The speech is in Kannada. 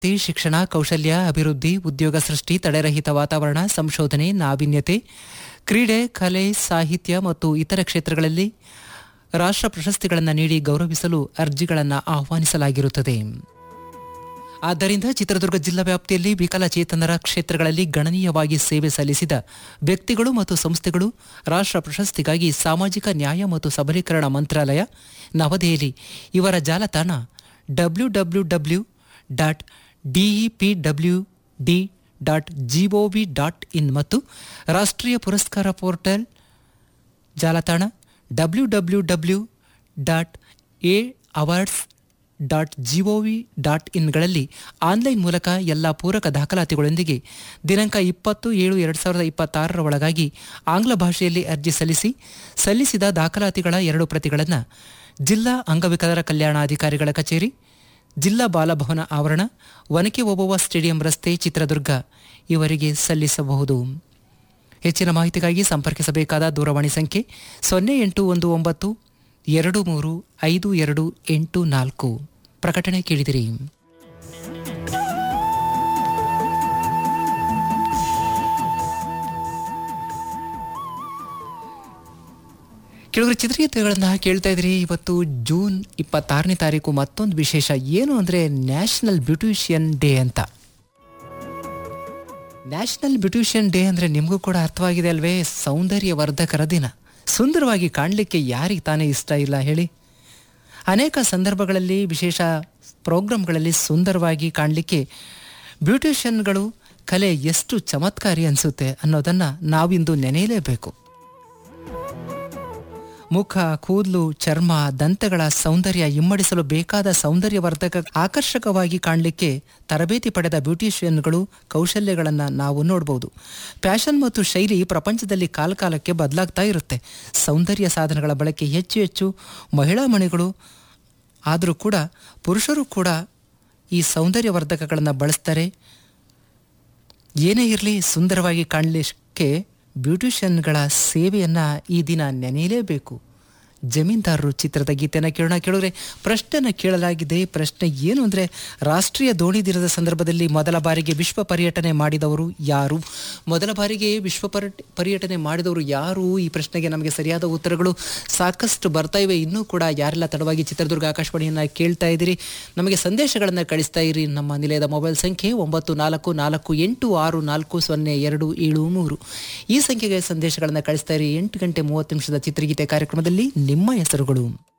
ತರಬೇತಿ ಶಿಕ್ಷಣ ಕೌಶಲ್ಯ ಅಭಿವೃದ್ಧಿ ಉದ್ಯೋಗ ಸೃಷ್ಟಿ ತಡೆರಹಿತ ವಾತಾವರಣ ಸಂಶೋಧನೆ ನಾವೀನ್ಯತೆ ಕ್ರೀಡೆ ಕಲೆ ಸಾಹಿತ್ಯ ಮತ್ತು ಇತರ ಕ್ಷೇತ್ರಗಳಲ್ಲಿ ರಾಷ್ಟ್ರ ಪ್ರಶಸ್ತಿಗಳನ್ನು ನೀಡಿ ಗೌರವಿಸಲು ಅರ್ಜಿಗಳನ್ನು ಆಹ್ವಾನಿಸಲಾಗಿರುತ್ತದೆ ಆದ್ದರಿಂದ ಚಿತ್ರದುರ್ಗ ಜಿಲ್ಲಾ ವ್ಯಾಪ್ತಿಯಲ್ಲಿ ವಿಕಲಚೇತನರ ಕ್ಷೇತ್ರಗಳಲ್ಲಿ ಗಣನೀಯವಾಗಿ ಸೇವೆ ಸಲ್ಲಿಸಿದ ವ್ಯಕ್ತಿಗಳು ಮತ್ತು ಸಂಸ್ಥೆಗಳು ರಾಷ್ಟ್ರ ಪ್ರಶಸ್ತಿಗಾಗಿ ಸಾಮಾಜಿಕ ನ್ಯಾಯ ಮತ್ತು ಸಬಲೀಕರಣ ಮಂತ್ರಾಲಯ ನವದೆಹಲಿ ಇವರ ಜಾಲತಾಣ W W W dot DEP W D dot GOV dot in ಮತ್ತು ರಾಷ್ಟ್ರೀಯ ಪುರಸ್ಕಾರ ಪೋರ್ಟಲ್ ಜಾಲತಾಣ W W W dot A awards dot GOV dot ಇನ್ಗಳಲ್ಲಿ ಆನ್ಲೈನ್ ಮೂಲಕ ಎಲ್ಲ ಪೂರಕ ದಾಖಲಾತಿಗಳೊಂದಿಗೆ ದಿನಾಂಕ ಇಪ್ಪತ್ತು ಏಳು ಎರಡು ಸಾವಿರದ ಇಪ್ಪತ್ತಾರರ ಒಳಗಾಗಿ ಆಂಗ್ಲ ಭಾಷೆಯಲ್ಲಿ ಅರ್ಜಿ ಸಲ್ಲಿಸಿ ಸಲ್ಲಿಸಿದ ದಾಖಲಾತಿಗಳ ಎರಡು ಪ್ರತಿಗಳನ್ನು ಜಿಲ್ಲಾ ಅಂಗವಿಕಲರ ಕಲ್ಯಾಣಾಧಿಕಾರಿಗಳ ಕಚೇರಿ ಜಿಲ್ಲಾ ಬಾಲಭವನ ಆವರಣ ವನಕೆ ಓಬವ್ವ ಸ್ಟೇಡಿಯಂ ರಸ್ತೆ ಚಿತ್ರದುರ್ಗ ಇವರಿಗೆ ಸಲ್ಲಿಸಬಹುದು ಹೆಚ್ಚಿನ ಮಾಹಿತಿಗಾಗಿ ಸಂಪರ್ಕಿಸಬೇಕಾದ ದೂರವಾಣಿ ಸಂಖ್ಯೆ ಸೊನ್ನೆ ಎಂಟು ಒಂದು ಒಂಬತ್ತು ಎರಡು ಮೂರು ಐದು ಎರಡು ಎಂಟು ನಾಲ್ಕು ಪ್ರಕಟಣೆ ಕೇಳಿದಿರಿ ಕೆಲವರು ಚಿತ್ರಗೀತೆಗಳನ್ನು ಕೇಳ್ತಾ ಇದ್ರಿ ಇವತ್ತು ಜೂನ್ ಇಪ್ಪತ್ತಾರನೇ ತಾರೀಕು ಮತ್ತೊಂದು ವಿಶೇಷ ಏನು ಅಂದರೆ ನ್ಯಾಷನಲ್ ಬ್ಯೂಟಿಷಿಯನ್ ಡೇ ಅಂತ ನ್ಯಾಷನಲ್ ಬ್ಯೂಟಿಷಿಯನ್ ಡೇ ಅಂದರೆ ನಿಮಗೂ ಕೂಡ ಅರ್ಥವಾಗಿದೆ ಅಲ್ವೇ ಸೌಂದರ್ಯವರ್ಧಕರ ದಿನ ಸುಂದರವಾಗಿ ಕಾಣಲಿಕ್ಕೆ ಯಾರಿಗೆ ತಾನೇ ಇಷ್ಟ ಇಲ್ಲ ಹೇಳಿ ಅನೇಕ ಸಂದರ್ಭಗಳಲ್ಲಿ ವಿಶೇಷ ಪ್ರೋಗ್ರಾಮ್ಗಳಲ್ಲಿ ಸುಂದರವಾಗಿ ಕಾಣಲಿಕ್ಕೆ ಬ್ಯೂಟಿಷಿಯನ್ಗಳು ಕಲೆ ಎಷ್ಟು ಚಮತ್ಕಾರಿ ಅನಿಸುತ್ತೆ ಅನ್ನೋದನ್ನು ನಾವಿಂದು ನೆನೆಯಲೇಬೇಕು ಮುಖ ಕೂದಲು ಚರ್ಮ ದಂತಗಳ ಸೌಂದರ್ಯ ಇಮ್ಮಡಿಸಲು ಬೇಕಾದ ಸೌಂದರ್ಯವರ್ಧಕ ಆಕರ್ಷಕವಾಗಿ ಕಾಣಲಿಕ್ಕೆ ತರಬೇತಿ ಪಡೆದ ಬ್ಯೂಟಿಷಿಯನ್ಗಳು ಕೌಶಲ್ಯಗಳನ್ನು ನಾವು ನೋಡಬಹುದು ಫ್ಯಾಷನ್ ಮತ್ತು ಶೈಲಿ ಪ್ರಪಂಚದಲ್ಲಿ ಕಾಲಕಾಲಕ್ಕೆ ಬದಲಾಗ್ತಾ ಇರುತ್ತೆ ಸೌಂದರ್ಯ ಸಾಧನಗಳ ಬಳಕೆ ಹೆಚ್ಚು ಹೆಚ್ಚು ಮಹಿಳಾ ಮಣಿಗಳು ಆದರೂ ಕೂಡ ಪುರುಷರು ಕೂಡ ಈ ಸೌಂದರ್ಯವರ್ಧಕಗಳನ್ನು ಬಳಸ್ತಾರೆ ಏನೇ ಇರಲಿ ಸುಂದರವಾಗಿ ಕಾಣಲಿಕ್ಕೆ ಬ್ಯೂಟಿಷಿಯನ್ಗಳ ಸೇವೆಯನ್ನು ಈ ದಿನ ನೆನೆಯಲೇಬೇಕು ಜಮೀನ್ದಾರರು ಚಿತ್ರದ ಗೀತೆಯನ್ನು ಕೇಳೋಣ ಕೇಳಿದ್ರೆ ಪ್ರಶ್ನೆನ ಕೇಳಲಾಗಿದೆ ಪ್ರಶ್ನೆ ಏನು ಅಂದರೆ ರಾಷ್ಟ್ರೀಯ ದೋಣಿ ದಿನದ ಸಂದರ್ಭದಲ್ಲಿ ಮೊದಲ ಬಾರಿಗೆ ವಿಶ್ವ ಪರ್ಯಟನೆ ಮಾಡಿದವರು ಯಾರು ಮೊದಲ ಬಾರಿಗೆ ವಿಶ್ವ ಪರ್ಯ ಪರ್ಯಟನೆ ಮಾಡಿದವರು ಯಾರು ಈ ಪ್ರಶ್ನೆಗೆ ನಮಗೆ ಸರಿಯಾದ ಉತ್ತರಗಳು ಸಾಕಷ್ಟು ಬರ್ತಾ ಇವೆ ಇನ್ನೂ ಕೂಡ ಯಾರೆಲ್ಲ ತಡವಾಗಿ ಚಿತ್ರದುರ್ಗ ಆಕಾಶವಾಣಿಯನ್ನು ಕೇಳ್ತಾ ಇದ್ದೀರಿ ನಮಗೆ ಸಂದೇಶಗಳನ್ನು ಕಳಿಸ್ತಾ ಇರಿ ನಮ್ಮ ನಿಲಯದ ಮೊಬೈಲ್ ಸಂಖ್ಯೆ ಒಂಬತ್ತು ನಾಲ್ಕು ನಾಲ್ಕು ಎಂಟು ಆರು ನಾಲ್ಕು ಸೊನ್ನೆ ಎರಡು ಏಳು ಮೂರು ಈ ಸಂಖ್ಯೆಗೆ ಸಂದೇಶಗಳನ್ನು ಕಳಿಸ್ತಾ ಇರಿ ಎಂಟು ಗಂಟೆ ಮೂವತ್ತು ನಿಮಿಷದ ಚಿತ್ರಗೀತೆ ಕಾರ್ಯಕ್ರಮದಲ್ಲಿ ನಿಮ್ಮ ಹೆಸರುಗಳು